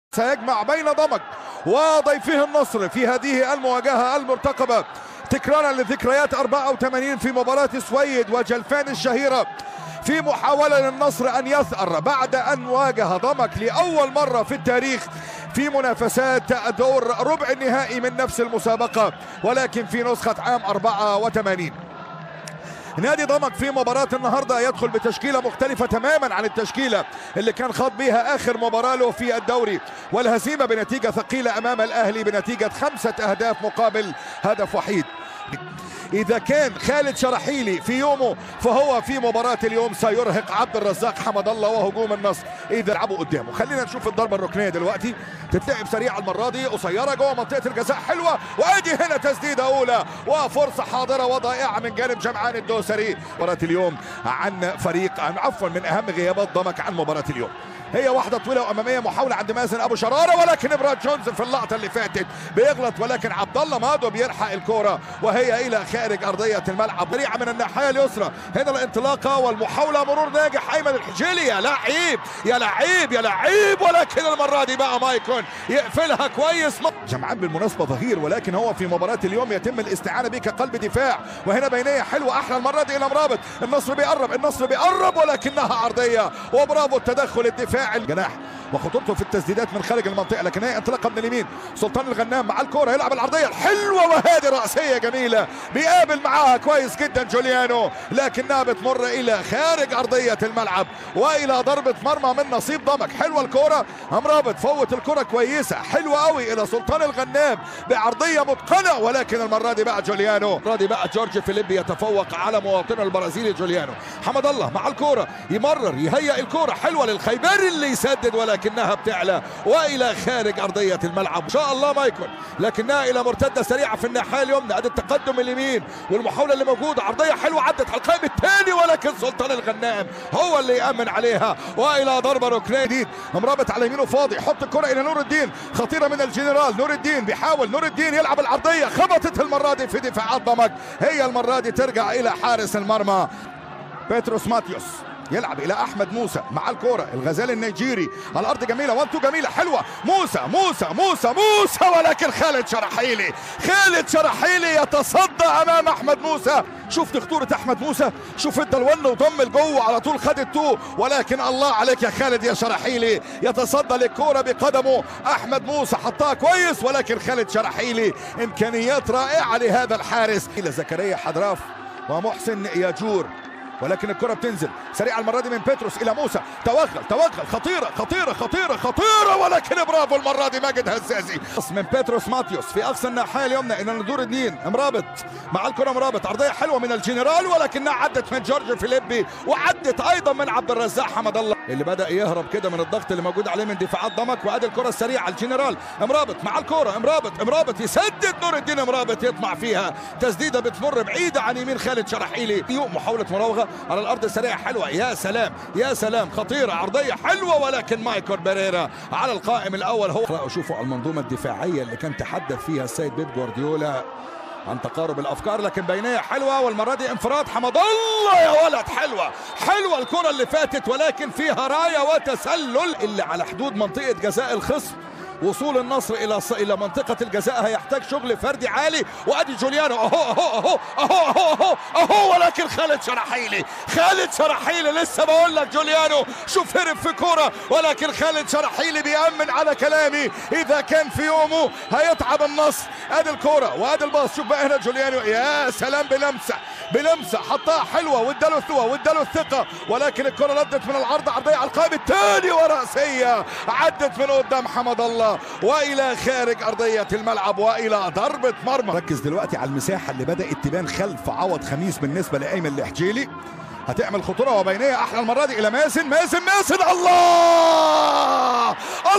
سيجمع بين ضمك وضيفه النصر في هذه المواجهة المرتقبة تكرارا لذكريات 84 في مباراة سويد وجلفان الشهيرة في محاولة للنصر أن يثأر بعد أن واجه ضمك لأول مرة في التاريخ في منافسات دور ربع النهائي من نفس المسابقة ولكن في نسخة عام 84 نادي ضمك في مباراة النهاردة يدخل بتشكيلة مختلفة تماما عن التشكيلة اللي كان خاض بها آخر مباراة له في الدوري والهزيمة بنتيجة ثقيلة أمام الأهلي بنتيجة خمسة أهداف مقابل هدف وحيد إذا كان خالد شرحيلي في يومه فهو في مباراة اليوم سيرهق عبد الرزاق حمد الله وهجوم النصر إذا لعبوا قدامه خلينا نشوف الضربة الركنية دلوقتي تتلعب سريعة المرة دي قصيرة جوه منطقة الجزاء حلوة وأدي هنا تسديدة أولى وفرصة حاضرة وضائعة من جانب جمعان الدوسري مباراة اليوم عن فريق عفوا من أهم غيابات ضمك عن مباراة اليوم هي واحدة طويلة وأمامية محاولة عند مازن أبو شرارة ولكن إبراد جونز في اللقطة اللي فاتت بيغلط ولكن عبد الله مادو بيلحق الكرة وهي إلى خارج أرضية الملعب سريعة من الناحية اليسرى هنا الانطلاقة والمحاولة مرور ناجح أيمن الحجيلي يا لعيب يا لعيب يا لعيب ولكن المرة دي بقى مايكون يقفلها كويس جمعان بالمناسبة ظهير ولكن هو في مباراة اليوم يتم الاستعانة به كقلب دفاع وهنا بينية حلوة أحلى المرة دي إلى مرابط النصر بيقرب النصر بيقرب ولكنها عرضية وبرافو التدخل الدفاعي الجناح وخطورته في التسديدات من خارج المنطقه لكن هي انطلاقه من اليمين سلطان الغنام مع الكوره يلعب العرضيه الحلوه وهذه راسيه جميله بيقابل معاها كويس جدا جوليانو لكنها بتمر الى خارج ارضيه الملعب والى ضربه مرمى من نصيب ضمك حلوه الكوره امرابط فوت الكوره كويسه حلوه قوي الى سلطان الغنام بعرضيه متقنه ولكن المره دي بقى جوليانو المره دي بقى جورج فيليبي يتفوق على مواطنه البرازيلي جوليانو حمد الله مع الكوره يمرر يهيئ الكوره حلوه للخيبري اللي يسدد ولكنها بتعلى والى خارج ارضيه الملعب ان شاء الله مايكون لكنها الى مرتده سريعه في الناحيه اليمنى ادي التقدم اليمين والمحاوله اللي موجوده عرضيه حلوه عدت على القائم الثاني ولكن سلطان الغنام هو اللي يامن عليها والى ضربه ركنيه جديد مرابط على يمينه فاضي حط الكره الى نور الدين خطيره من الجنرال نور الدين بيحاول نور الدين يلعب العرضيه خبطت المره دي في دفاعات ضمك هي المره دي ترجع الى حارس المرمى بيتروس ماتيوس يلعب الى احمد موسى مع الكوره الغزال النيجيري على الارض جميله وانتو جميله حلوه موسى موسى موسى موسى ولكن خالد شرحيلي خالد شرحيلي يتصدى امام احمد موسى شفت خطوره احمد موسى شوف ادى الون وضم لجوه على طول خد التو ولكن الله عليك يا خالد يا شرحيلي يتصدى للكوره بقدمه احمد موسى حطها كويس ولكن خالد شرحيلي امكانيات رائعه لهذا الحارس الى زكريا حدراف ومحسن ياجور ولكن الكره بتنزل سريعه المره دي من بيتروس الى موسى توغل توغل خطيره خطيره خطيره خطيره ولكن برافو المره دي ماجد هزازي من بيتروس ماتيوس في اقصى الناحيه اليمنى الى ندور الدين مرابط مع الكره مرابط عرضيه حلوه من الجنرال ولكنها عدت من جورج فيليبي وعدت ايضا من عبد الرزاق حمد الله اللي بدا يهرب كده من الضغط اللي موجود عليه من دفاعات ضمك وادي الكره السريعه الجنرال مرابط مع الكره مرابط مرابط يسدد نور الدين مرابط يطمع فيها تسديده بتمر بعيده عن يمين خالد شرحيلي محاوله مراوغه على الارض سريعه حلوه يا سلام يا سلام خطيره عرضيه حلوه ولكن مايكل بيريرا على القائم الاول هو شوفوا المنظومه الدفاعيه اللي كان تحدث فيها السيد بيب جوارديولا عن تقارب الافكار لكن بينيه حلوه والمره دي انفراد حمد الله يا ولد حلوه حلوه الكره اللي فاتت ولكن فيها رايه وتسلل اللي على حدود منطقه جزاء الخصم وصول النصر الى الى منطقه الجزاء هيحتاج شغل فردي عالي وادي جوليانو اهو اهو اهو اهو اهو اهو, أهو ولكن خالد شرحيلي خالد شرحيلي لسه بقول لك جوليانو شوف هرب في كوره ولكن خالد شرحيلي بيامن على كلامي اذا كان في يومه هيتعب النصر ادي الكوره وادي الباص شوف بقى هنا جوليانو يا سلام بلمسه بلمسه حطها حلوه واداله الثوه واداله الثقه ولكن الكره ردت من العرض عرضيه على القائم الثاني وراسيه عدت من قدام حمد الله والى خارج ارضيه الملعب والى ضربه مرمى ركز دلوقتي على المساحه اللي بدات تبان خلف عوض خميس بالنسبه لايمن الحجيلي هتعمل خطوره وبينيه احلى المره دي الى مازن مازن مازن الله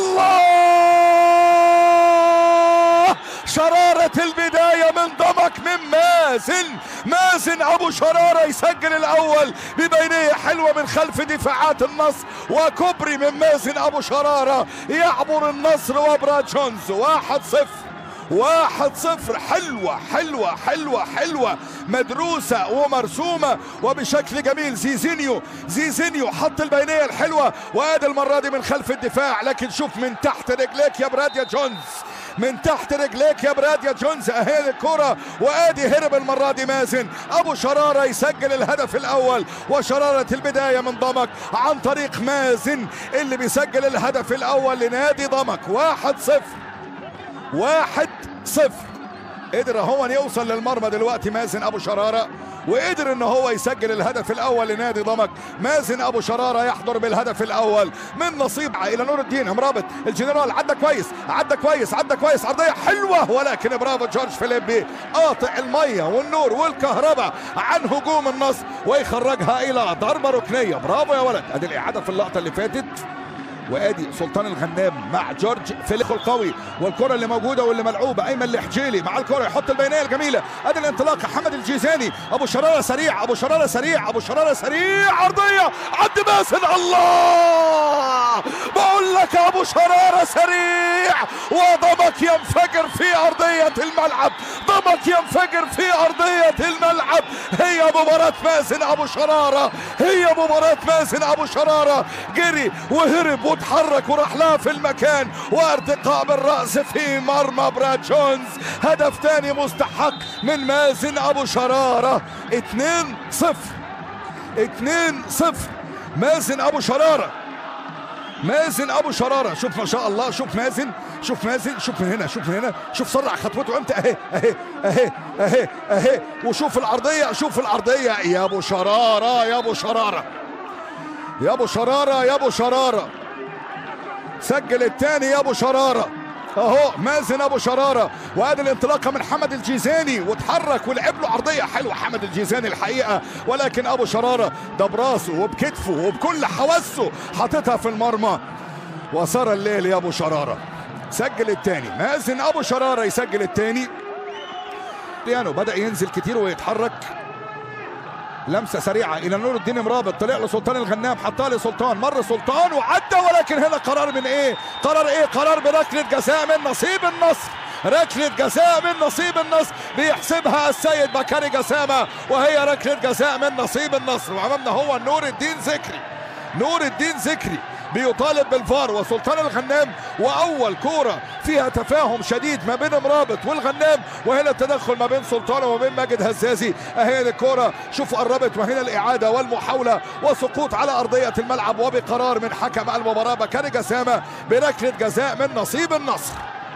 الله شرارة البداية من ضمك من مازن مازن أبو شرارة يسجل الأول ببينية حلوة من خلف دفاعات النصر وكوبري من مازن أبو شرارة يعبر النصر وابرا جونز واحد صفر واحد صفر حلوة حلوة حلوة حلوة مدروسة ومرسومة وبشكل جميل زيزينيو زيزينيو حط البينية الحلوة وادي المرة دي من خلف الدفاع لكن شوف من تحت رجليك يا براديا جونز من تحت رجليك يا براد يا جونز اهي الكرة وادي هرب المرة دي مازن ابو شرارة يسجل الهدف الاول وشرارة البداية من ضمك عن طريق مازن اللي بيسجل الهدف الاول لنادي ضمك واحد صفر واحد صفر قدر هو ان يوصل للمرمى دلوقتي مازن ابو شراره وقدر ان هو يسجل الهدف الاول لنادي ضمك مازن ابو شراره يحضر بالهدف الاول من نصيب الى نور الدين مرابط الجنرال عدى كويس عدى كويس عدى كويس عرضيه حلوه ولكن برافو جورج فيليبي قاطع الميه والنور والكهرباء عن هجوم النصر ويخرجها الى ضربه ركنيه برافو يا ولد ادي الاعاده في اللقطه اللي فاتت وادي سلطان الغنام مع جورج فيليخو القوي والكره اللي موجوده واللي ملعوبه ايمن الحجيلي مع الكره يحط البينيه الجميله ادي الانطلاق حمد الجيزاني ابو شراره سريع ابو شراره سريع ابو شراره سريع عرضيه عد ماسن الله بقول لك ابو شراره سريع وضمك ينفجر في ارضيه الملعب ضمك ينفجر في ارضيه الملعب هي مباراه مازن ابو شراره هي مباراه مازن ابو شراره جري وهرب وتحرك وراح لها في المكان وارتقاء بالراس في مرمى براد جونز هدف ثاني مستحق من مازن ابو شراره 2 0 2 0 مازن ابو شراره مازن ابو شراره شوف ما شاء الله شوف مازن شوف مازن شوف من هنا شوف من هنا شوف سرع خطوته امتى اهي اهي اهي اهي اهي وشوف العرضيه شوف العرضيه يا ابو شراره يا ابو شراره يا ابو شراره يا ابو شراره سجل الثاني يا ابو شراره اهو مازن ابو شراره وادي الانطلاقه من حمد الجيزاني وتحرك ولعب له عرضيه حلوه حمد الجيزاني الحقيقه ولكن ابو شراره ده براسه وبكتفه وبكل حواسه حاططها في المرمى وصار الليل يا ابو شراره سجل الثاني مازن ابو شراره يسجل الثاني ديانو بدا ينزل كتير ويتحرك لمسه سريعه الى نور الدين مرابط طلع له سلطان الغنام حطها لسلطان مر سلطان وعدى ولكن هنا قرار من ايه قرار ايه قرار بركله جزاء من نصيب النصر ركلة جزاء من نصيب النصر بيحسبها السيد بكاري جسامة وهي ركلة جزاء من نصيب النصر وأمامنا هو نور الدين ذكري نور الدين ذكري بيطالب بالفار وسلطان الغنام واول كوره فيها تفاهم شديد ما بين مرابط والغنام وهنا التدخل ما بين سلطان وما بين ماجد هزازي اهي الكوره شوفوا قربت وهنا الاعاده والمحاوله وسقوط على ارضيه الملعب وبقرار من حكم المباراه بكاري جسامه بركله جزاء من نصيب النصر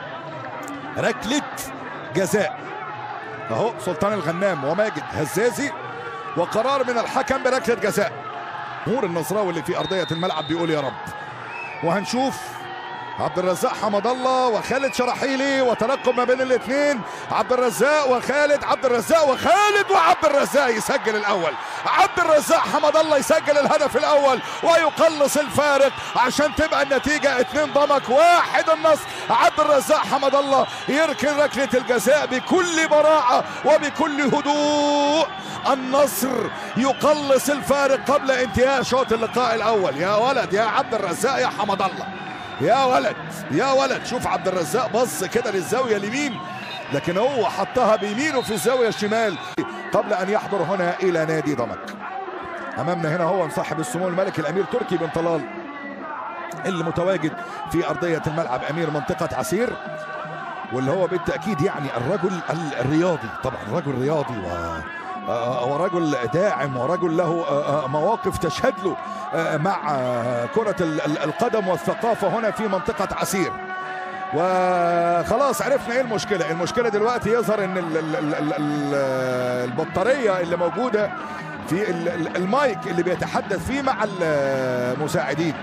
ركله جزاء اهو سلطان الغنام وماجد هزازي وقرار من الحكم بركله جزاء جمهور النصراوي اللي في ارضيه الملعب بيقول يا رب وهنشوف عبد الرزاق حمد الله وخالد شرحيلي وتنقل ما بين الاثنين عبد الرزاق وخالد عبد الرزاق وخالد وعبد الرزاق يسجل الاول عبد الرزاق حمد الله يسجل الهدف الاول ويقلص الفارق عشان تبقى النتيجه اثنين ضمك واحد النصر عبد الرزاق حمد الله يركن ركله الجزاء بكل براعه وبكل هدوء النصر يقلص الفارق قبل انتهاء شوط اللقاء الاول يا ولد يا عبد الرزاق يا حمد الله يا ولد يا ولد شوف عبد الرزاق بص كده للزاويه اليمين لكن هو حطها بيمينه في الزاويه الشمال قبل ان يحضر هنا الى نادي ضمك امامنا هنا هو صاحب السمو الملك الامير تركي بن طلال اللي متواجد في ارضيه الملعب امير منطقه عسير واللي هو بالتاكيد يعني الرجل الرياضي طبعا رجل رياضي و ورجل داعم ورجل له مواقف تشهد له مع كرة القدم والثقافة هنا في منطقة عسير وخلاص عرفنا ايه المشكلة المشكلة دلوقتي يظهر ان البطارية اللي موجودة في المايك اللي بيتحدث فيه مع المساعدين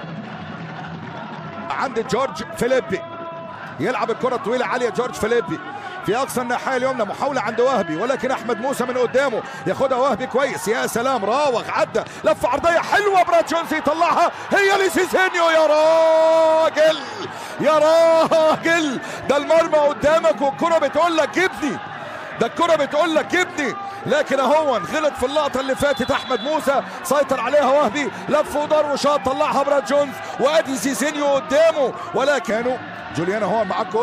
عند جورج فيليبي يلعب الكرة الطويلة عالية جورج فيليبي في اقصى الناحيه اليمنى محاوله عند وهبي ولكن احمد موسى من قدامه ياخدها وهبي كويس يا سلام راوغ عدى لف عرضيه حلوه براد جونز يطلعها هي لسيسينيو يا راجل يا راجل ده المرمى قدامك والكره بتقول لك جبني ده الكره بتقول لك جبني لكن اهو غلط في اللقطه اللي فاتت احمد موسى سيطر عليها وهبي لف ودار وشاط طلعها براد جونز وادي سيسينيو قدامه ولكن جوليانا هو معاه الكوره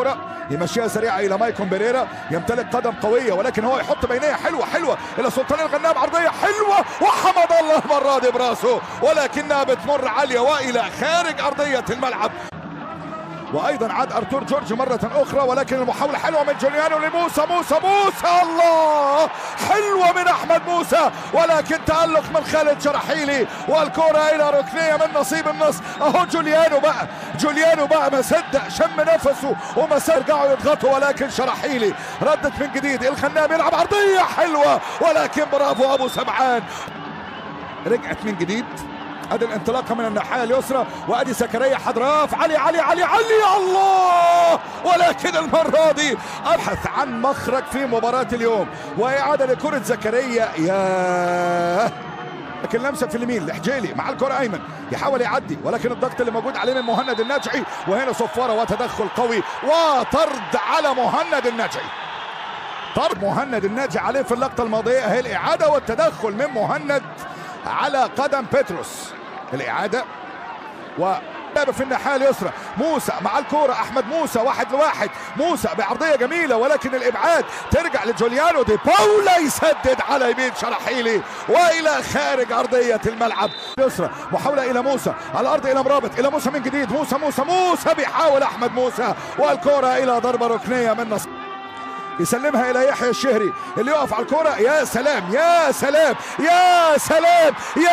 يمشيها سريعه الى مايكون بيريرا يمتلك قدم قويه ولكن هو يحط بينيه حلوه حلوه الى سلطان الغنام عرضيه حلوه وحمد الله المره دي براسه ولكنها بتمر عاليه والى خارج ارضيه الملعب وايضا عاد ارتور جورج مره اخرى ولكن المحاوله حلوه من جوليانو لموسى موسى موسى الله حلوه من احمد موسى ولكن تالق من خالد شرحيلي والكره الى ركنيه من نصيب النصر اهو جوليانو بقى جوليانو بقى ما صدق شم نفسه وما رجعوا يضغطوا ولكن شرحيلي ردت من جديد الخنام يلعب عرضيه حلوه ولكن برافو ابو سبعان رجعت من جديد ادي الانطلاقه من الناحيه اليسرى وادي زكريا حضراف علي علي علي علي الله ولكن المره دي ابحث عن مخرج في مباراه اليوم واعاده لكره زكريا يا لكن لمسه في اليمين لحجيلي مع الكره ايمن يحاول يعدي ولكن الضغط اللي موجود عليه من مهند الناجعي وهنا صفاره وتدخل قوي وطرد على مهند الناجعي طرد مهند الناجي عليه في اللقطه الماضيه اهي الاعاده والتدخل من مهند على قدم بيتروس الإعادة و في الناحية اليسرى موسى مع الكورة أحمد موسى واحد لواحد موسى بعرضية جميلة ولكن الإبعاد ترجع لجوليانو دي باولا يسدد على يمين شرحيلي وإلى خارج أرضية الملعب اليسرى محاولة إلى موسى على الأرض إلى مرابط إلى موسى من جديد موسى موسى موسى بيحاول أحمد موسى والكورة إلى ضربة ركنية من نصر يسلمها الى يحيى الشهري اللي يقف على الكرة يا سلام يا سلام يا سلام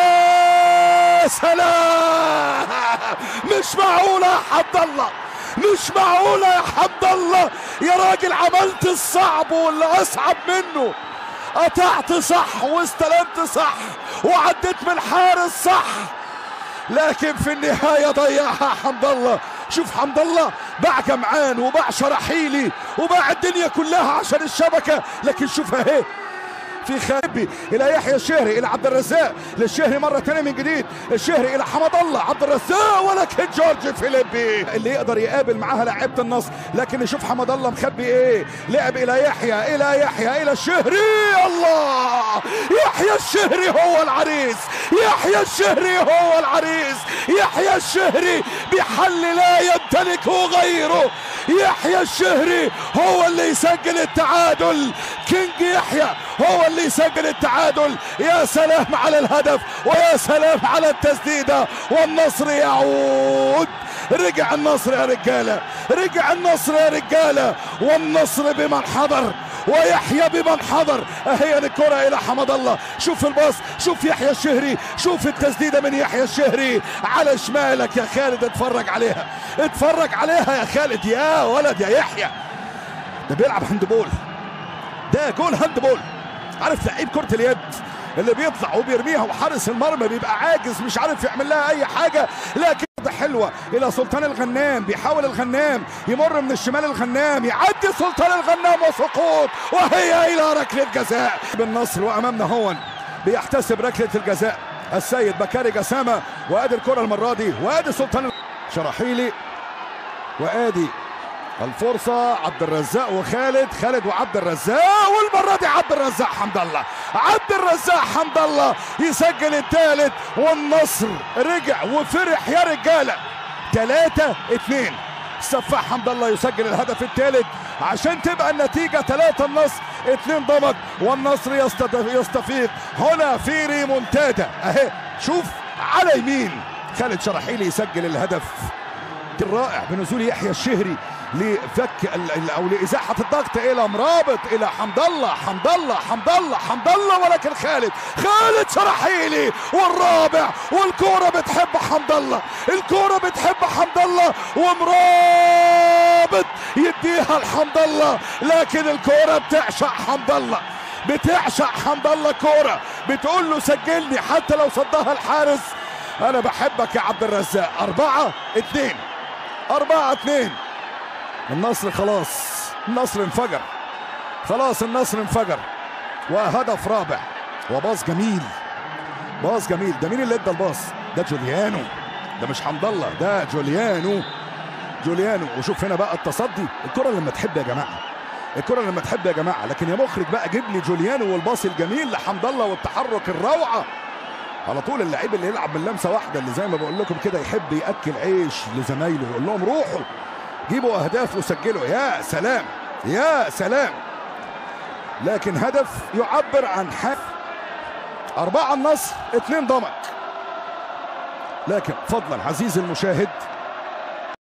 يا سلام مش معقولة يا حمد الله مش معقولة يا حمد الله يا راجل عملت الصعب واللي أصعب منه قطعت صح واستلمت صح وعديت من الحارس صح لكن في النهاية ضيعها حمد الله شوف حمد الله باع جمعان وباع شرحيلي وباع الدنيا كلها عشان الشبكة لكن شوف اهي في خابي الى يحيى الشهري الى عبد الرزاق للشهري مره ثانيه من جديد الشهري الى حمد الله عبد الرزاق ولكن جورج فيليبي اللي يقدر يقابل معاها لاعيبه النصر لكن نشوف حمد الله مخبي ايه لعب الى يحيى الى يحيى الى الشهري الله يحيى الشهري هو العريس يحيى الشهري هو العريس يحيى الشهري بحل لا يمتلكه غيره يحيى الشهري هو اللي يسجل التعادل كينج يحيى هو اللي يسجل التعادل يا سلام على الهدف ويا سلام على التسديدة والنصر يعود رجع النصر يا رجالة رجع النصر يا رجالة والنصر بمن حضر ويحيى بمن حضر اهي الكرة الى حمد الله شوف الباص شوف يحيى الشهري شوف التسديدة من يحيى الشهري على شمالك يا خالد اتفرج عليها اتفرج عليها يا خالد يا ولد يا يحيى ده بيلعب هاندبول ده جول هاندبول عارف لعيب كرة اليد اللي بيطلع وبيرميها وحارس المرمى بيبقى عاجز مش عارف يعمل لها اي حاجه لكن حلوه الى سلطان الغنام بيحاول الغنام يمر من الشمال الغنام يعدي سلطان الغنام وسقوط وهي الى ركله جزاء بالنصر وامامنا هون بيحتسب ركله الجزاء السيد بكاري جسامه وادي الكره المره دي وادي سلطان شراحيلي وادي الفرصة عبد الرزاق وخالد خالد وعبد الرزاق والمرة دي عبد الرزاق حمد الله عبد الرزاق حمد الله يسجل الثالث والنصر رجع وفرح يا رجالة ثلاثة اثنين سفاح حمد الله يسجل الهدف الثالث عشان تبقى النتيجة ثلاثة النصر اثنين ضمك والنصر يستفيق هنا في ريمونتادا اهي شوف على يمين خالد شرحيلي يسجل الهدف الرائع بنزول يحيى الشهري لفك او لازاحه الضغط الى مرابط الى حمد الله حمد الله حمد الله حمد الله ولكن خالد خالد شرحيلي والرابع والكوره بتحب حمد الله الكوره بتحب حمد الله ومرابط يديها لحمد الله لكن الكوره بتعشق حمد الله بتعشق حمد الله كوره بتقول له سجلني حتى لو صدها الحارس انا بحبك يا عبد الرزاق اربعة اتنين اربعة اتنين النصر خلاص النصر انفجر خلاص النصر انفجر وهدف رابع وباص جميل باص جميل ده مين اللي ادى الباص ده جوليانو ده مش حمد الله ده جوليانو جوليانو وشوف هنا بقى التصدي الكره لما تحب يا جماعه الكره لما تحب يا جماعه لكن يا مخرج بقى جيب لي جوليانو والباص الجميل لحمد الله والتحرك الروعه على طول اللعيب اللي يلعب من لمسه واحده اللي زي ما بقول لكم كده يحب ياكل عيش لزمايله يقول لهم روحوا جيبوا اهداف وسجلوا يا سلام يا سلام لكن هدف يعبر عن حال أربعة النصر اثنين ضمك لكن فضلا عزيزي المشاهد